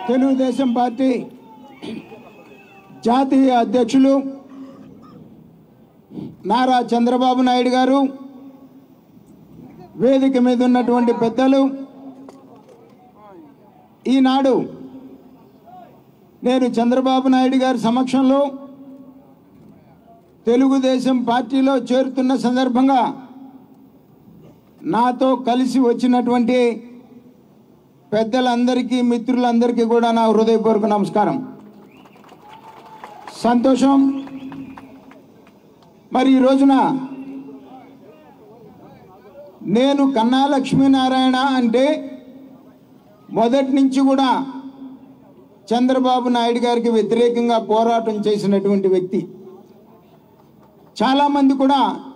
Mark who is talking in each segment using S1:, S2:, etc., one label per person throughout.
S1: Telugu Desam party జాతీయ అధ్యక్షులు నారా చంద్రబాబు నాయుడు గారు వేదిక మీద ఉన్నటువంటి పెద్దలు ఈనాడు నేను చంద్రబాబు నాయుడు గారి సమక్షంలో తెలుగుదేశం పార్టీలో చేరుతున్న సందర్భంగా నాతో కలిసి వచ్చినటువంటి పెద్దలందరికీ మిత్రులందరికీ కూడా నా హృదయపూర్వక నమస్కారం సంతోషం మరి ఈ రోజున నేను కన్నా లక్ష్మీనారాయణ అంటే మొదటి నుంచి కూడా చంద్రబాబు నాయుడు గారికి వ్యతిరేకంగా పోరాటం చేసినటువంటి వ్యక్తి చాలామంది కూడా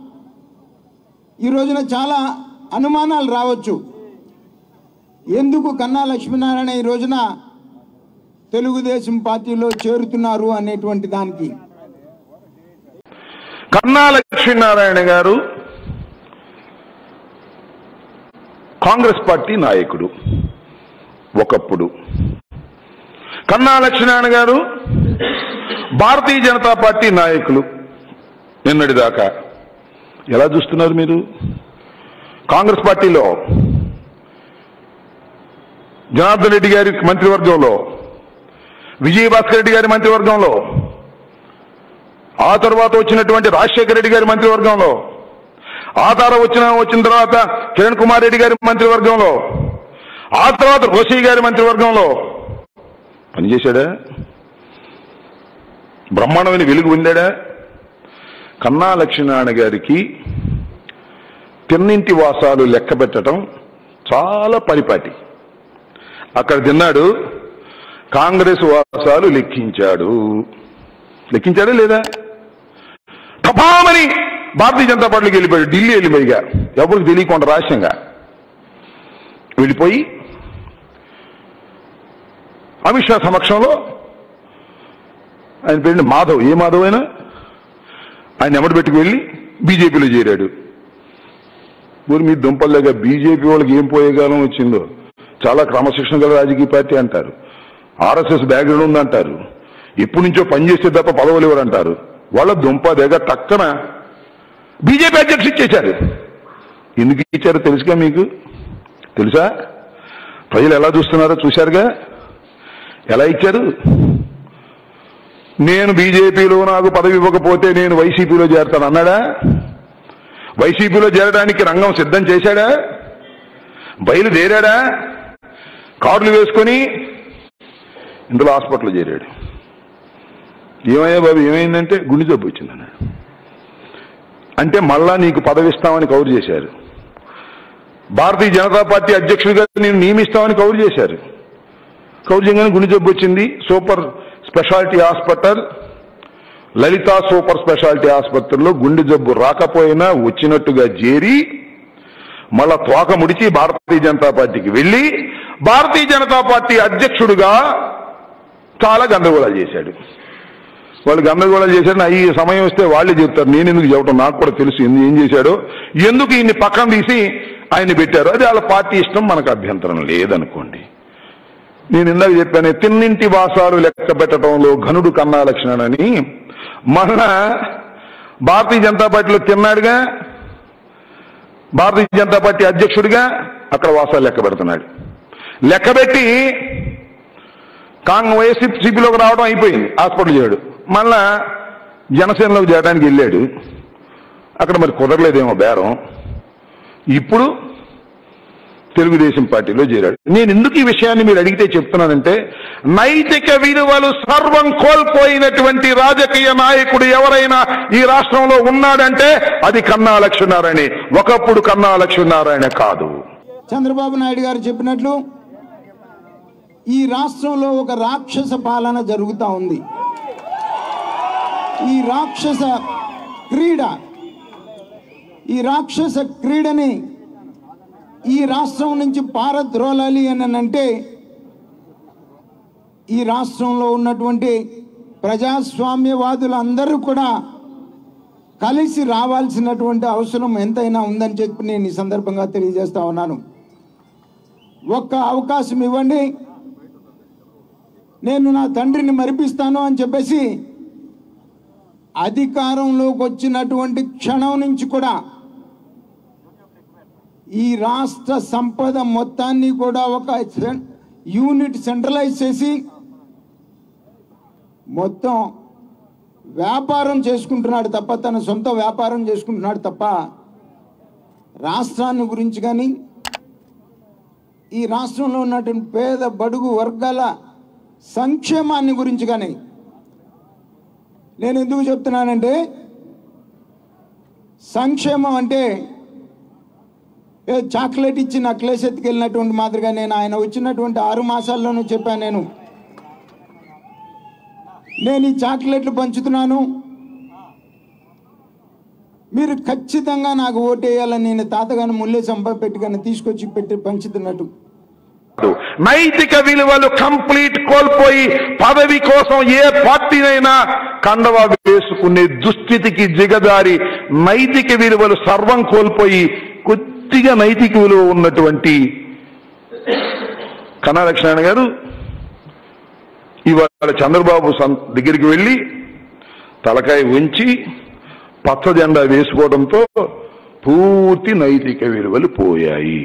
S1: ఈ రోజున చాలా అనుమానాలు రావచ్చు ఎందుకు కన్నా లక్ష్మీనారాయణ ఈ రోజున తెలుగుదేశం పార్టీలో చేరుతున్నారు అనేటువంటి దానికి
S2: కన్నా లక్ష్మీనారాయణ గారు కాంగ్రెస్ పార్టీ నాయకుడు ఒకప్పుడు కన్నా లక్ష్మీనారాయణ గారు భారతీయ జనతా పార్టీ నాయకులు నిన్నటిదాకా ఎలా చూస్తున్నారు మీరు కాంగ్రెస్ పార్టీలో జనార్దన్ రెడ్డి గారి మంత్రివర్గంలో విజయభాస్కర్ రెడ్డి గారి మంత్రివర్గంలో ఆ తర్వాత వచ్చినటువంటి రాజశేఖర రెడ్డి గారి మంత్రివర్గంలో ఆ తర్వాత వచ్చిన వచ్చిన తర్వాత కిరణ్ కుమార్ రెడ్డి గారి మంత్రివర్గంలో ఆ తర్వాత రోషయ్య గారి మంత్రివర్గంలో పనిచేశాడా బ్రహ్మాండమైన వెలుగు ఉందాడా కన్నా లక్ష్మీనారాయణ గారికి తిన్నింటి వాసాలు లెక్క పెట్టడం చాలా పరిపాటి అక్కడ తిన్నాడు కాంగ్రెస్ వాసాలు లెక్కించాడు లెక్కించాడా లేదా తపామని భారతీయ జనతా పార్టీకి వెళ్ళిపోయాడు ఢిల్లీ వెళ్ళిపోయిగా ఎవరికి తెలియకుండా రహస్యంగా వెళ్ళిపోయి అమిత్ షా సమక్షంలో ఆయన పేరు మాధవ్ ఏ మాధవ్ అయినా ఆయన ఎమ్మటి పెట్టుకు వెళ్ళి బీజేపీలో చేరాడు ఊరి మీ దుంపల్లాగా బీజేపీ వాళ్ళకి ఏం పోయే కాలం వచ్చిందో చాలా క్రమశిక్షణ గల రాజకీయ పార్టీ అంటారు ఆర్ఎస్ఎస్ బ్యాక్గ్రౌండ్ ఉందంటారు ఎప్పటి నుంచో పనిచేస్తే తప్ప పదవులు ఎవరు అంటారు వాళ్ళ దుంప దగ్గర టక్కన బీజేపీ అధ్యక్షుడు ఇచ్చేశారు ఎందుకు ఇచ్చారో తెలుసుగా మీకు తెలుసా ప్రజలు ఎలా చూస్తున్నారో చూశారుగా ఎలా ఇచ్చారు నేను బీజేపీలో నాకు పదవి ఇవ్వకపోతే నేను వైసీపీలో చేరతాను అన్నాడా వైసీపీలో చేరడానికి రంగం సిద్ధం చేశాడా బయలుదేరాడా కార్లు వేసుకొని ఇందులో హాస్పిటల్లో చేరాడు ఏమయ్యా బాబు ఏమైందంటే గుండె జబ్బు వచ్చిందన్నాడు అంటే మళ్ళా నీకు పదవి ఇస్తామని కౌరు చేశారు భారతీయ జనతా పార్టీ అధ్యక్షుడిగా నేను నియమిస్తామని కౌరు చేశారు కౌరు చేయగానే గుండె జబ్బు వచ్చింది super speciality hospital Lalitha super speciality ఆసుపత్రిలో గుండె జబ్బు రాకపోయినా వచ్చినట్టుగా చేరి మళ్ళా తోక ముడిచి భారతీయ జనతా పార్టీకి వెళ్ళి భారతీయ జనతా పార్టీ అధ్యక్షుడిగా చాలా గందరగోళాలు చేశాడు వాళ్ళు గందరగోళాలు చేశాడు ఈ సమయం వస్తే వాళ్ళే చెప్తారు నేను ఎందుకు చెప్పడం నాకు కూడా తెలుసు ఎందు- ఏం చేశాడో ఎందుకు ఈయన్ని పక్కన తీసి ఆయన్ని పెట్టారు అది వాళ్ళ పార్టీ ఇష్టం మనకు అభ్యంతరం లేదనుకోండి నేను ఇందాక చెప్పాను తిన్నింటి వాసాలు లెక్క పెట్టడంలో ఘనుడు కన్నా లక్షణని మన భారతీయ జనతా పార్టీలో తిన్నాడుగా భారతీయ జనతా పార్టీ అధ్యక్షుడిగా అక్కడ వాసాలు లెక్క పెడుతున్నాడు లెక్కబెట్టి కాంగ్ వైఎస్సీపీలోకి రావడం అయిపోయింది హాస్పిటల్ చేయడు మళ్ళా జనసేనలోకి చేయడానికి వెళ్ళాడు అక్కడ మరి కుదరలేదేమో బేరం ఇప్పుడు తెలుగుదేశం పార్టీలో చేరాడు నేను ఎందుకు ఈ విషయాన్ని మీరు అడిగితే చెప్తున్నానంటే నైతిక విలువలు సర్వం కోల్పోయినటువంటి రాజకీయ నాయకుడు ఎవరైనా ఈ రాష్ట్రంలో ఉన్నాడంటే అది కన్నా లక్ష్మీనారాయణ ఒకప్పుడు కన్నా లక్ష్మీనారాయణ కాదు
S1: చంద్రబాబు నాయుడు గారు చెప్పినట్లు ఈ రాష్ట్రంలో ఒక రాక్షస పాలన జరుగుతూ ఉంది ఈ రాక్షస క్రీడ ఈ రాక్షస క్రీడని ఈ రాష్ట్రం నుంచి పారద్రోలాలి అని అంటే ఈ రాష్ట్రంలో ఉన్నటువంటి ప్రజాస్వామ్యవాదులందరూ కూడా కలిసి రావాల్సినటువంటి అవసరం ఎంతైనా ఉందని చెప్పి నేను ఈ సందర్భంగా తెలియజేస్తా ఉన్నాను ఒక్క అవకాశం ఇవ్వండి నేను నా తండ్రిని మరిపిస్తాను అని చెప్పేసి అధికారంలోకి వచ్చినటువంటి క్షణం నుంచి కూడా ఈ రాష్ట్ర సంపద మొత్తాన్ని కూడా ఒక సెం- యూనిట్ సెంట్రలైజ్ చేసి మొత్తం వ్యాపారం చేసుకుంటున్నాడు తప్ప తన సొంత వ్యాపారం చేసుకుంటున్నాడు తప్ప రాష్ట్రాన్ని గురించి కానీ ఈ రాష్ట్రంలో ఉన్నటువంటి పేద బడుగు వర్గాల సంక్షేమాన్ని గురించి కానీ నేను ఎందుకు చెప్తున్నానంటే సంక్షేమం అంటే ఏ చాక్లెట్ ఇచ్చి నక్లెస్ ఎత్తుకెళ్ళినటువంటి మాదిరిగా నేను ఆయన వచ్చినటువంటి ఆరు మాసాల్లోనూ చెప్పాను నేను నేను ఈ చాక్లెట్లు పంచుతున్నాను మీరు ఖచ్చితంగా నాకు ఓటేయాలని నేను తాతగాని ముల్లే సంప పెట్టుకొని తీసుకొచ్చి పెట్టి పంచుతున్నట్టు
S2: నైతిక విలువలు కంప్లీట్ కోల్పోయి పదవి కోసం ఏ పార్టీనైనా కండవా వేసుకునే దుస్థితికి దిగజారి నైతిక విలువలు సర్వం కోల్పోయి కొద్దిగా నైతిక విలువ ఉన్నటువంటి కన్నా లక్ష్మణ గారు ఇవాళ చంద్రబాబు సం- దగ్గరికి వెళ్ళి తలకాయ ఉంచి పచ్చ జెండా వేసుకోవడంతో పూర్తి నైతిక విలువలు పోయాయి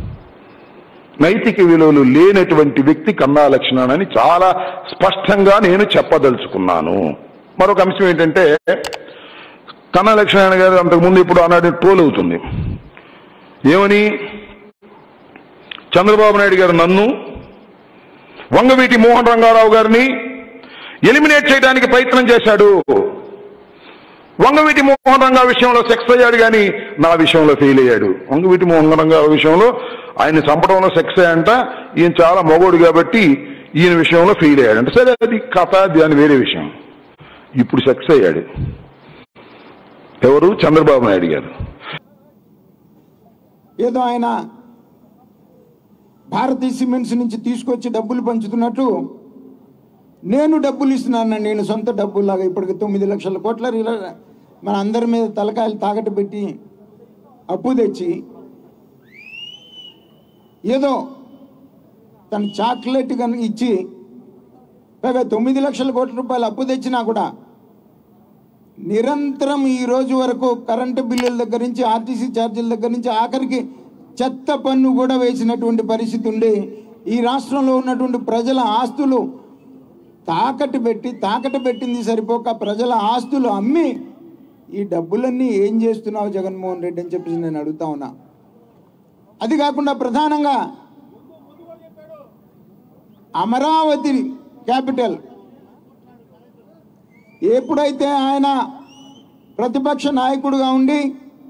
S2: నైతిక విలువలు లేనటువంటి వ్యక్తి కన్నా లక్షణాన్ని అని చాలా స్పష్టంగా నేను చెప్పదలుచుకున్నాను మరొక అంశం ఏంటంటే కన్నా లక్ష్మణ గారు అంతకుముందు ఇప్పుడు ఆనాడు ట్రోల్ అవుతుంది ఏమని చంద్రబాబు నాయుడు గారు నన్ను వంగవీటి మోహన్ రంగారావు గారిని ఎలిమినేట్ చేయడానికి ప్రయత్నం చేశాడు వంగవీటి మోహన్ రంగా విషయంలో సెక్స్ అయ్యాడు కానీ నా విషయంలో ఫెయిల్ అయ్యాడు వంగవీటి మోహన్ రంగా విషయంలో ఆయన చంపడంలో సెక్స్ అయ్యంట ఈయన చాలా మొగోడు కాబట్టి ఈయన విషయంలో ఫెయిల్ అయ్యాడంట సరే అది కథ దాని వేరే విషయం ఇప్పుడు సెక్స్ అయ్యాడు ఎవరు చంద్రబాబు నాయుడు గారు
S1: ఏదో ఆయన భారతీయ సిమెంట్స్ నుంచి తీసుకొచ్చి డబ్బులు పంచుతున్నట్టు నేను డబ్బులు ఇస్తున్నాను నేను సొంత డబ్బులాగా ఇప్పటికి తొమ్మిది లక్షల కోట్ల రిల- మన అందరి మీద తలకాయలు తాకట్టు పెట్టి అప్పు తెచ్చి ఏదో తన చాక్లెట్ కనుక ఇచ్చి పైగా తొమ్మిది లక్షల కోట్ల రూపాయలు అప్పు తెచ్చినా కూడా నిరంతరం ఈ రోజు వరకు కరెంటు బిల్లుల దగ్గర నుంచి ఆర్టీసీ ఛార్జీల దగ్గర నుంచి ఆఖరికి చెత్త పన్ను కూడా వేసినటువంటి పరిస్థితి ఉండి ఈ రాష్ట్రంలో ఉన్నటువంటి ప్రజల ఆస్తులు తాకట్టు పెట్టి తాకట్టు పెట్టింది సరిపోక ప్రజల ఆస్తులు అమ్మి ఈ డబ్బులన్నీ ఏం చేస్తున్నావు జగన్మోహన్ రెడ్డి అని చెప్పేసి నేను అడుగుతా ఉన్నా అది కాకుండా ప్రధానంగా అమరావతి క్యాపిటల్ ఎప్పుడైతే ఆయన ప్రతిపక్ష నాయకుడుగా ఉండి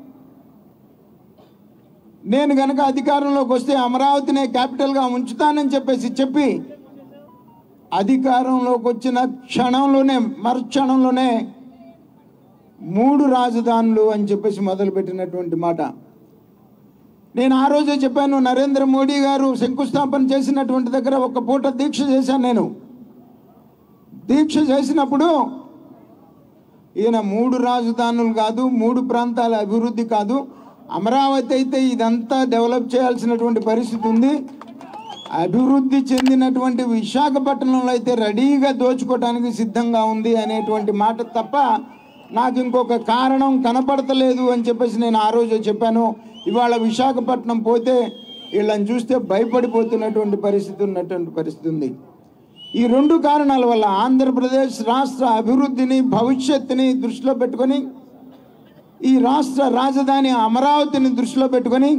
S1: నేను గనక అధికారంలోకి వస్తే అమరావతినే క్యాపిటల్గా ఉంచుతానని చెప్పేసి చెప్పి అధికారంలోకి వచ్చిన క్షణంలోనే మరుక్షణంలోనే మూడు రాజధానులు అని చెప్పేసి మొదలుపెట్టినటువంటి మాట నేను ఆ రోజే చెప్పాను నరేంద్ర మోడీ గారు శంకుస్థాపన చేసినటువంటి దగ్గర ఒక పూట దీక్ష చేశాను నేను దీక్ష చేసినప్పుడు ఈయన మూడు రాజధానులు కాదు మూడు ప్రాంతాల అభివృద్ధి కాదు అమరావతి అయితే ఇదంతా డెవలప్ చేయాల్సినటువంటి పరిస్థితి ఉంది అభివృద్ధి చెందినటువంటి విశాఖపట్నంలో అయితే రెడీగా దోచుకోవడానికి సిద్ధంగా ఉంది అనేటువంటి మాట తప్ప నాకు ఇంకొక కారణం కనపడతలేదు అని చెప్పేసి నేను ఆ రోజు చెప్పాను ఇవాళ విశాఖపట్నం పోతే వీళ్ళని చూస్తే భయపడిపోతున్నటువంటి పరిస్థితి ఉన్నటువంటి పరిస్థితి ఉంది ఈ రెండు కారణాల వల్ల ఆంధ్రప్రదేశ్ రాష్ట్ర అభివృద్ధిని భవిష్యత్తుని దృష్టిలో పెట్టుకొని ఈ రాష్ట్ర రాజధాని అమరావతిని దృష్టిలో పెట్టుకొని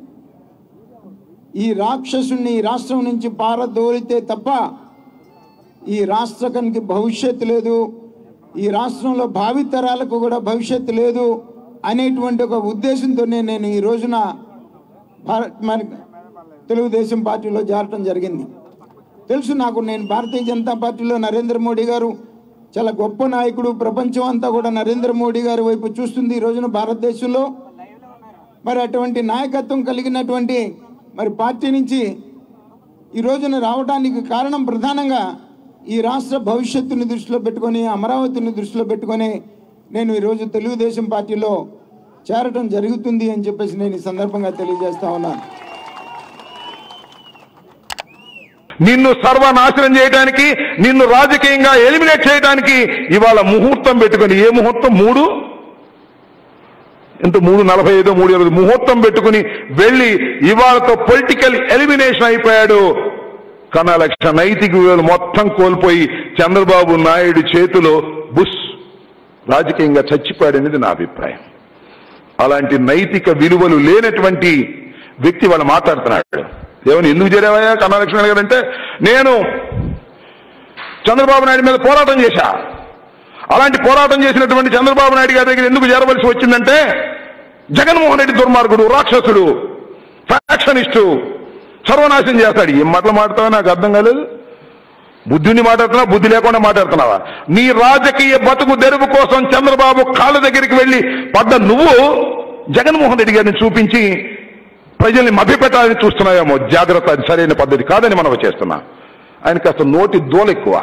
S1: ఈ రాక్షసుని ఈ రాష్ట్రం నుంచి పారదోలితే తప్ప ఈ రాష్ట్రానికి భవిష్యత్తు లేదు ఈ రాష్ట్రంలో భావితరాలకు కూడా భవిష్యత్తు లేదు అనేటువంటి ఒక ఉద్దేశంతోనే నేను ఈ రోజున భారత్ మన తెలుగుదేశం పార్టీలో చేరటం జరిగింది తెలుసు నాకు నేను భారతీయ జనతా పార్టీలో నరేంద్ర మోడీ గారు చాలా గొప్ప నాయకుడు ప్రపంచం అంతా కూడా నరేంద్ర మోడీ గారి వైపు చూస్తుంది ఈ రోజున భారతదేశంలో మరి అటువంటి నాయకత్వం కలిగినటువంటి మరి పార్టీ నుంచి ఈ రోజున రావడానికి కారణం ప్రధానంగా ఈ రాష్ట్ర భవిష్యత్తుని దృష్టిలో పెట్టుకొని అమరావతిని దృష్టిలో పెట్టుకొని నేను ఈరోజు తెలుగుదేశం పార్టీలో చేరటం జరుగుతుంది అని చెప్పేసి నేను ఈ సందర్భంగా తెలియజేస్తా ఉన్నాను
S2: నిన్ను సర్వనాశనం చేయడానికి నిన్ను రాజకీయంగా ఎలిమినేట్ చేయడానికి ఇవాళ ముహూర్తం పెట్టుకొని ఏ ముహూర్తం మూడు ఇంత మూడు నలభై ఐదు మూడు ఇరవై ముహూర్తం పెట్టుకుని వెళ్ళి ఇవాళతో పొలిటికల్ ఎలిమినేషన్ అయిపోయాడు కన్నా లక్ష నైతిక విలువలు మొత్తం కోల్పోయి చంద్రబాబు నాయుడు చేతిలో బుష్ రాజకీయంగా చచ్చిపోయాడనేది నా అభిప్రాయం అలాంటి నైతిక విలువలు లేనటువంటి వ్యక్తి వాళ్ళు మాట్లాడుతున్నాడు ఏమని ఎందుకు చేరావయ్యా కన్నా లక్ష్మణ్ గారు అంటే నేను చంద్రబాబు నాయుడు మీద పోరాటం చేశా అలాంటి పోరాటం చేసినటువంటి చంద్రబాబు నాయుడు గారి దగ్గర ఎందుకు చేరవలసి వచ్చిందంటే జగన్మోహన్ రెడ్డి దుర్మార్గుడు రాక్షసుడు ఫ్యాక్షనిస్టు సర్వనాశనం చేస్తాడు ఏం మాటలు మాట్లాడతావో నాకు అర్థం కాలేదు బుద్ధిని మాట్లాడుతున్నావా బుద్ధి లేకుండా మాట్లాడుతున్నావా నీ రాజకీయ బతుకు తెరువు కోసం చంద్రబాబు కాళ్ళ దగ్గరికి వెళ్ళి పడ్డ నువ్వు జగన్మోహన్ రెడ్డి గారిని చూపించి ప్రజల్ని మభ్యపెట్టాలని చూస్తున్నావేమో జాగ్రత్త అది సరైన పద్ధతి కాదని మనం చేస్తున్నా ఆయన కాస్త నోటి దోల ఎక్కువ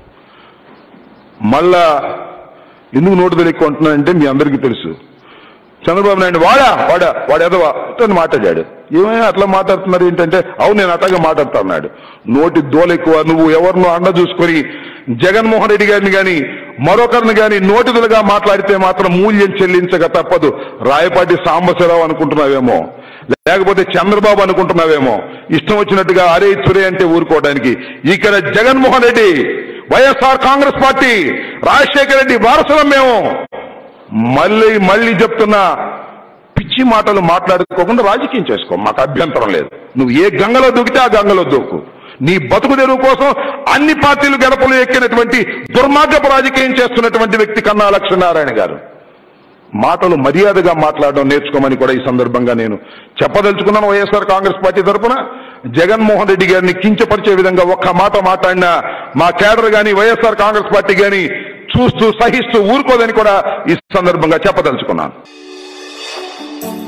S2: మళ్ళా ఎందుకు నోటి దోల ఎక్కువ అంటున్నానంటే మీ అందరికీ తెలుసు చంద్రబాబు నాయుడు వాడా వాడా వాడు ఎదవా అని మాట్లాడాడు ఏమైనా అట్లా మాట్లాడుతున్నారు ఏంటంటే అవును నేను అట్లాగే మాట్లాడుతా అన్నాడు నోటి దోల ఎక్కువ నువ్వు ఎవరినో అండ చూసుకొని జగన్మోహన్ రెడ్డి గారిని గాని మరొకరిని గాని నోటిదులుగా మాట్లాడితే మాత్రం మూల్యం చెల్లించక తప్పదు రాయపాటి సాంబశివరావు అనుకుంటున్నావేమో లేకపోతే చంద్రబాబు అనుకుంటున్నావేమో ఇష్టం వచ్చినట్టుగా అరే తురే అంటే ఊరుకోవడానికి ఇక్కడ Jaganmohan Reddy YSR Congress party Rajasekhara Reddy వారసులం మేము మళ్ళీ మళ్ళీ చెప్తున్నా పిచ్చి మాటలు మాట్లాడుకోకుండా రాజకీయం చేసుకో మాకు అభ్యంతరం లేదు నువ్వు ఏ గంగలో దూకితే ఆ గంగలో దూకు నీ బతుకు తెరువు కోసం అన్ని పార్టీలు గడపలు ఎక్కినటువంటి దుర్మార్గపు రాజకీయం చేస్తున్నటువంటి వ్యక్తి కన్నా లక్ష్మీనారాయణ గారు మాటలు మర్యాదగా మాట్లాడడం నేర్చుకోమని కూడా ఈ సందర్భంగా నేను చెప్పదలుచుకున్నాను వైఎస్ఆర్ కాంగ్రెస్ పార్టీ తరఫున జగన్మోహన్ రెడ్డి గారిని కించపరిచే విధంగా ఒక్క మాట మాట్లాడినా మా కేడర్ గాని వైఎస్ఆర్ కాంగ్రెస్ పార్టీ గాని చూస్తూ సహిస్తూ ఊరుకోదని కూడా ఈ సందర్భంగా చెప్పదలుచుకున్నాను